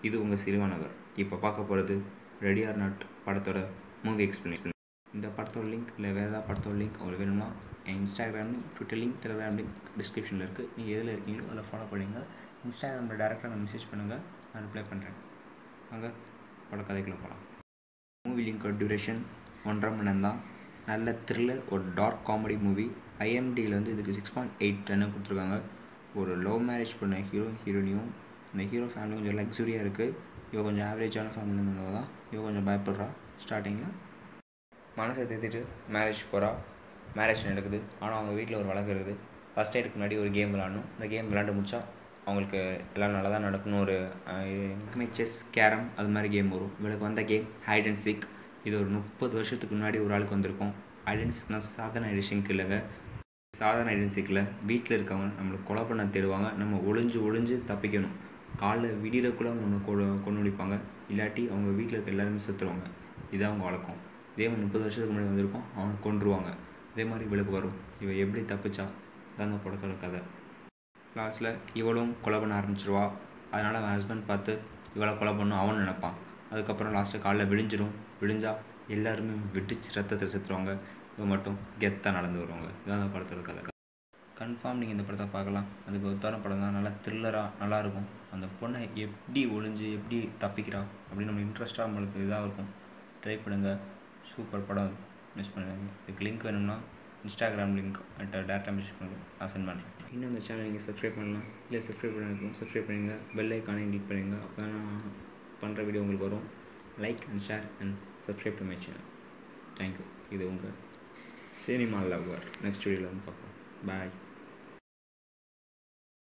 இது உங்கள் சிறுவனவர் இப்போ பார்க்க போகிறது ரெடி ஆர் நாட் படத்தோட மூவி எக்ஸ்பிளேஷன் இந்த படத்தோட லிங்க் இல்லை வேறு ஏதாவது படத்தோட லிங்க் உங்களுக்கு வேணும்னா என் Instagram Twitter link Telegram link டிஸ்கிரிப்ஷனில் இருக்குது நீங்கள் எதில் இருக்கீங்களோ அதில் ஃபாலோ பண்ணுங்க இன்ஸ்டாகிராமில் டேரெக்டாக நான் மெசேஜ் பண்ணுங்கள் நான் ரிப்ளை பண்ணுறேன் வாங்க பட கதைக்குள்ள போகலாம் மூவி லிங்கோட டியூரேஷன் ஒன்றரை மணி நேரம் தான் நல்ல த்ரில்லர் ஒரு டார்க் காமெடி மூவி ஐஎம்டியில் வந்து இதுக்கு சிக்ஸ் பாயிண்ட் எயிட் டன்னு கொடுத்துருக்காங்க ஒரு லவ் மேரேஜ் பண்ண ஹீரோ ஹீரோனியும் இந்த ஹீரோ ஃபேமிலி கொஞ்சம் லக்ஸுரியாக இருக்குது இவ கொஞ்சம் ஆவரேஜான ஃபேமிலி இருந்தவங்க தான் இவ கொஞ்சம் பயப்படுறா ஸ்டார்டிங்கில் மனசை தேத்திட்டு மேரேஜ் போகிறா மேரேஜ் நடக்குது ஆனால் அவங்க வீட்டில் ஒரு வழக்கு இருக்குது ஃபஸ்ட் டேட்டுக்கு முன்னாடி ஒரு கேம் விளாடணும் இந்த கேம் விளாண்டு முடிச்சா அவங்களுக்கு எல்லாம் நல்லா தான் நடக்கணும் ஒரு எல்லாமே செஸ் கேரம் அது மாதிரி கேம் வரும் இவளுக்கு வந்த கேம் ஹைட் அண்ட் சீக் இது ஒரு முப்பது வருஷத்துக்கு முன்னாடி ஒரு ஆளுக்கு வந்திருக்கும் ஹைட் அண்ட் சீக்னா சாதாரண ஹைட் சீக் இல்லைங்க சாதாரண ஹைட் அண்ட் சீக்கில் வீட்டில் இருக்கவங்க நம்மளை கொலை பண்ண தேடுவாங்க நம்ம ஒளிஞ்சு ஒளிஞ்சு தப்பிக்கணும் காலைல விடியறக்குள்ளே அவங்க கொண்டு கொண்டு முடிப்பாங்க இல்லாட்டி அவங்க வீட்டில் இருக்க எல்லாருமே செத்துருவாங்க இதான் அவங்க வழக்கம் இதே மாதிரி முப்பது வருஷத்துக்கு முன்னாடி வந்திருக்கும் அவனை கொன்றுவாங்க இதே மாதிரி இவளுக்கு வரும் இவ எப்படி தப்பிச்சா அதான் அந்த படத்தோட கதை லாஸ்ட்டில் இவளும் கொலை பண்ண ஆரம்பிச்சிருவா அதனால் அவன் ஹஸ்பண்ட் பார்த்து இவளை கொலை பண்ணும் அவன் நினைப்பான் அதுக்கப்புறம் லாஸ்ட்டு காலைல விடிஞ்சிரும் விடிஞ்சா எல்லாருமே வெடிச்சு ரத்தத்தை செத்துருவாங்க இவன் மட்டும் கெத்தாக நடந்து வருவாங்க இதான் அந்த படத்தோட கதை கன்ஃபார்ம் நீங்கள் இந்த படத்தை பார்க்கலாம் அதுக்கு ஒத்தான படம் தான் நல்லா த்ரில்லராக நல்லாயிருக்கும் அந்த பொண்ணை எப்படி ஒளிஞ்சு எப்படி தப்பிக்கிறா அப்படின்னு நம்ம இன்ட்ரெஸ்ட்டாக நம்மளுக்கு இதாக இருக்கும் ட்ரை பண்ணுங்கள் சூப்பர் படம் மிஸ் பண்ணுறாங்க இதுக்கு லிங்க் வேணும்னா இன்ஸ்டாகிராம் லிங்க் டேரெக்டாக மெசேஜ் பண்ணுங்கள் நான் சென்ட் பண்ணுறேன் இன்னும் இந்த சேனல் நீங்கள் சப்ஸ்கிரைப் பண்ணலாம் இல்லை சப்ஸ்கிரைப் பண்ணிருக்கோம் சப்ஸ்கிரைப் பண்ணுங்கள் பெல் ஐக்கானையும் கிளிக் பண்ணுங்க அப்போ தான் நான் பண்ணுற வீடியோ உங்களுக்கு வரும் like and share and subscribe to my channel thank you இது உங்கள் சினிமா லவ்வர் நெக்ஸ்ட் வீடியோவில் வந்து பார்ப்போம் பாய்